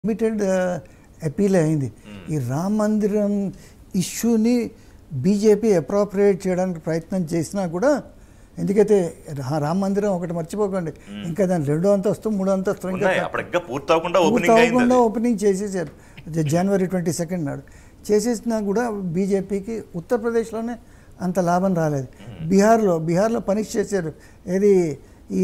Limited appeal అయింది ఈ రామ మందిరం ఇష్యూని బీజేపీ అప్రోప్రియేట్ చేయడానికి ప్రయత్నం చేసినా కూడా ఎందుకైతే రా- రామ మందిరం ఒకటి మర్చిపోకండి ఇంకా దాని రెండో అంతస్తు మూడో అంతస్తు ఇంకా ఉన్నాయి అప్పుడు ఇంకా పూర్తి అవ్వకుండా ఓపెనింగ్ పూర్తి అయింది అవ్వకుండా అది. ఓపెనింగ్ చేసేసారు జ- జనవరి ట్వంటీ సెకండ్ నాడు చేసేసినా కూడా బీజేపీకి ఉత్తరప్రదేశ్లోనే అంత లాభం రాలేదు బీహార్లో బీహార్లో పనిష్ చేశారు ఏది ఈ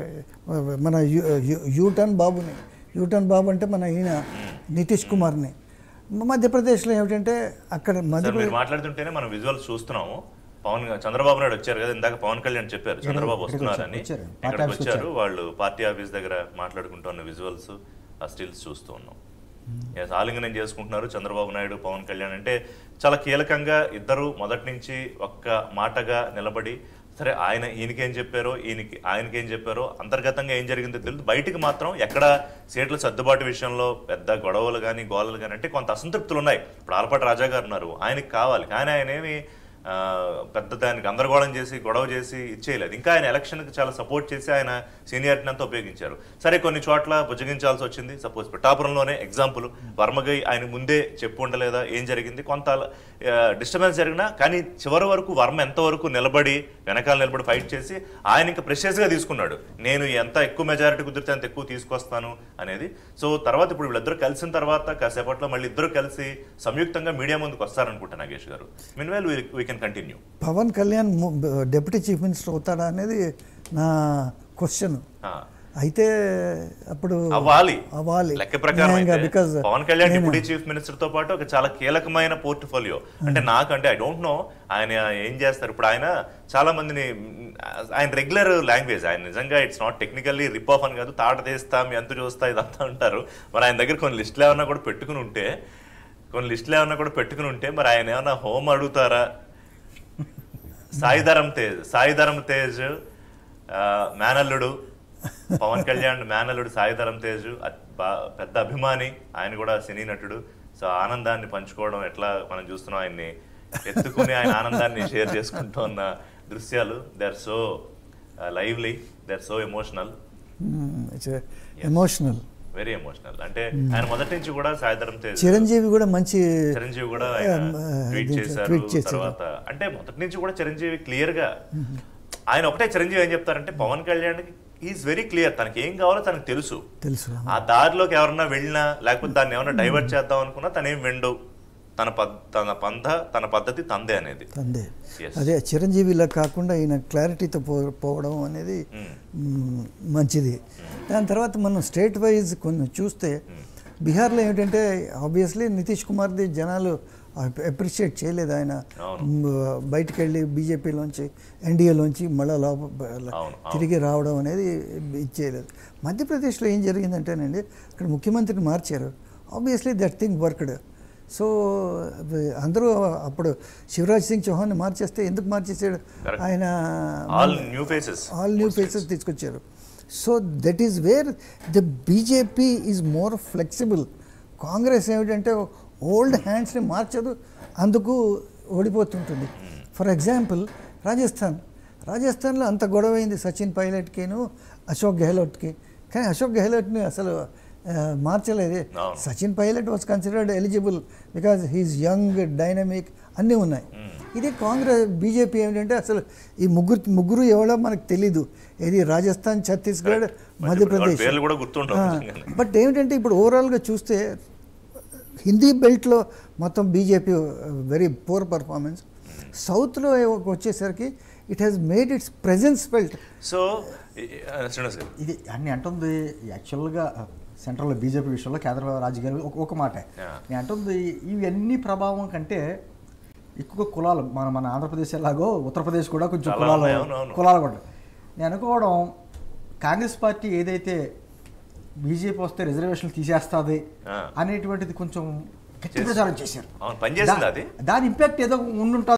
ఆ, మన యూ- యూ- యూటర్న్ బాబుని యూటర్న్ బాబు అంటే మన ఈయన నితీష్ కుమార్ని మధ్యప్రదేశ్లో ఏమిటంటే అక్కడ సార్ మధ్యప్రదేశ్ మీరు మాట్లాడుతుంటేనే మనం విజువల్స్ చూస్తున్నాము పవన్ గా- చంద్రబాబు నాయుడు వచ్చారు కదా ఇందాక పవన్ కళ్యాణ్ చెప్పారు చంద్రబాబు ఇక్కడికి వస్తున్నారని వచ్చారు. పార్టీ ఇక్కడికి ఆఫీస్కి వచ్చారు వాళ్ళు పార్టీ ఆఫీస్ దగ్గర మాట్లాడుకుంటున్న విజువల్స్ ఆ స్టిల్స్ చూస్తూ ఉన్నాం Yes, ఆలింగనం చేసుకుంటున్నారు చంద్రబాబు నాయుడు పవన్ కళ్యాణ్ అంటే చాలా కీలకంగా ఇద్దరు మొదటి నుంచి ఒక్క మాటగా నిలబడి సరే ఆయన ఈయనకేం చెప్పారో ఈయనకి ఆయనకేం చెప్పారో అంతర్గతంగా ఏం జరిగిందో తెలియదు బయటికి మాత్రం ఎక్కడ సీట్ల సర్దుబాటు విషయంలో పెద్ద గొడవలు కానీ గోలలు కానీ అంటే కొంత అసంతృప్తులు ఉన్నాయి ఇప్పుడు ఆలపాటి రాజా గారు ఉన్నారు ఆయనకి కావాలి కానీ ఆయన ఏమి ఆ, పెద్ద దానికి గందరగోళం చేసి గొడవ చేసి ఇచ్చేయలేదు ఇంకా ఆయన ఎలక్షన్కి చాలా సపోర్ట్ చేసి ఆయన సీనియారిటీని అంతా ఉపయోగించారు సరే కొన్ని చోట్ల బుజ్జగించాల్సి వచ్చింది సపోజ్ పిఠాపురంలోనే ఎగ్జాంపుల్ వర్మగై ఆయన ముందే చెప్పు ఉండలేదా ఏం జరిగింది కొంత డిస్టర్బెన్స్ జరిగినా కానీ చివరి వరకు వర్మ ఎంతవరకు నిలబడి వెనకాల నిలబడి ఫైట్ చేసి ఆయన ఇంకా ప్రెషియస్గా తీసుకున్నాడు నేను ఎంత ఎక్కువ మెజారిటీ కుదిరితే అంత ఎక్కువ తీసుకొస్తాను అనేది సో తర్వాత ఇప్పుడు వీళ్ళిద్దరు కలిసిన తర్వాత కాసేపట్లో మళ్ళీ ఇద్దరు కలిసి సంయుక్తంగా మీడియా ముందుకు వస్తారనుకుంటా నాగేష్ గారు mean well we can continue Pawan Kalyan ము- డిప్యూటీ చీఫ్ మినిస్టర్ అవుతాడా అనేది నా క్వశ్చన్ అయితే అప్పుడు అవ్వాలి అవ్వాలి లెక్క ప్రకారం న్యాయంగా, అయితే because పవన్ కళ్యాణ్ నేను- డిప్యూటీ చీఫ్ మినిస్టర్ తో పాటు ఒక చాలా కీలకమైన పోర్ట్ఫోలియో అంటే నాకంటే ఐ డోంట్ నో ఆయన ఏం చేస్తారు ఇప్పుడు ఆయన చాలా మందిని ఆయన రెగ్యులర్ లాంగ్వేజ్ ఆయన నిజంగా it's not technically rip off అని కాదు తాట తీస్తాం ఎంత చూస్తా ఇదంతా అంటారు మరి ఆయన దగ్గర కొన్ని లిస్టులు ఏమన్నా కూడా పెట్టుకుని ఉంటే కొన్ని లిస్టులు ఏమన్నా కూడా పెట్టుకుని ఉంటే మరి ఆయన ఏమన్నా హోమ్ అడుగుతారా సాయిధరం తేజ్ సాయిధరం తేజ్ ఆ, మేనల్లుడు పవన్ కళ్యాణ్ మేనల్లుడు సాయిధరం తేజ్ అత్- బా- పెద్ద అభిమాని ఆయన కూడా సినీ నటుడు సో ఆనందాన్ని పంచుకోవడం ఎట్లా మనం చూస్తున్నాం ఆయన్ని ఎత్తుకుని ఆయన ఆనందాన్ని షేర్ చేసుకుంటున్న దృశ్యాలు they are so lively they are so emotional emotional very emotional అంటే ఆయన మొదటి నుంచి కూడా సాయిధరం తేజ్ చిరంజీవి కూడా మంచి చిరంజీవి కూడా ఆయన ఆ, ట్వీట్ దీంట్లో చేశారు ట్వీట్ చేశారు. తర్వాత అంటే మొదటి నుంచి కూడా చిరంజీవి క్లియర్ గా ఆయన ఒకటే చిరంజీవి ఏం చెప్తారంటే Pawan Kalyan is very clear తనకి ఏం కావాలో తనకు తెలుసు తెలుసు ఆ దారిలోకి ఎవరన్నా వెళ్ళినా లేకపోతే దాన్ని ఏమన్నా డైవర్ట్ చేద్దాం అనుకున్నా తనేం వెండు తన పద్ తన పంధ తన పద్ధతి తందే అనేది అందే Yes. అదే చిరంజీవిలా కాకుండా ఈయన క్లారిటీతో పో పోవడం అనేది మ్, మంచిది దాని తర్వాత మనం స్టేట్ వైజ్ కొన్ని చూస్తే బీహార్లో ఏమిటంటే ఆబ్వియస్లీ నితీష్ కుమార్ది జనాలు అప్రిషియేట్ చేయలేదు ఆయన అవును. మ్, బయటికి వెళ్ళి బీజేపీలోంచి ఎన్డీఏలోంచి మళ్ళీ లోప అవును, అవును. తిరిగి రావడం అనేది ఇచ్చేయలేదు మధ్యప్రదేశ్లో ఏం జరిగిందంటేనండి అక్కడ ముఖ్యమంత్రిని మార్చారు obviously that thing worked so అందరూ అప్పుడు శివరాజ్ సింగ్ చౌహాన్ని మార్చేస్తే ఎందుకు మార్చేసాడు Correct. ఆయన all new faces all new faces తీసుకొచ్చారు so that is where the BJP is more flexible Congress ఏమిటంటే ఓల్డ్ హ్యాండ్స్ని మార్చదు అందుకు ఓడిపోతుంటుంది ఫర్ ఎగ్జాంపుల్ రాజస్థాన్ రాజస్థాన్లో అంత గొడవ అయింది సచిన్ పైలట్కిను అశోక్ గెహ్లోట్కి కానీ అశోక్ గెహ్లోట్ని అసలు ఆ, మార్చలేదే అవును. Sachin Pilot was considered eligible because he's young dynamic అన్నీ ఉన్నాయి ఇది కాంగ్రెస్ బీజేపీ ఏమిటంటే అసలు ఈ ముగ్గురు ముగ్గురు ఎవరో మనకు తెలీదు ఇది రాజస్థాన్ ఛత్తీస్గఢ్ మధ్యప్రదేశ్ పేర్లు కూడా గుర్తుండవు నిజంగానే. బట్ ఏమిటంటే ఇప్పుడు ఓవరాల్గా చూస్తే హిందీ బెల్ట్లో మొత్తం బీజేపీ వెరీ పూర్ పర్ఫార్మెన్స్ సౌత్లో వచ్చేసరికి it has made its presence felt so Srinivas గారు ఇది అన్ని అంటుంది యాక్చువల్గా సెంట్రల్లో బీజేపీ విషయంలో కేంద్ర రాజకీయాలు ఒక ఒక మాట Yeah. నేను అంటుంది ఇవన్నీ ప్రభావం కంటే ఎక్కువ కులాలు మన మన ఆంధ్రప్రదేశ్ ఎలాగో ఉత్తరప్రదేశ్ కూడా కొంచెం చాలా కులాలు ఉన్నాయి, అవును, అవును. కులాలు కూడా నేను అనుకోవడం కాంగ్రెస్ పార్టీ ఏదైతే బీజేపీ వస్తే రిజర్వేషన్లు తీసేస్తుంది ఆ. అనేటువంటిది కొంచెం గట్టి చేసి- ప్రచారం చేశారు అవును పనిచేసింది దా- అది దాని ఇంపాక్ట్ ఏదో ఉండుంటుంది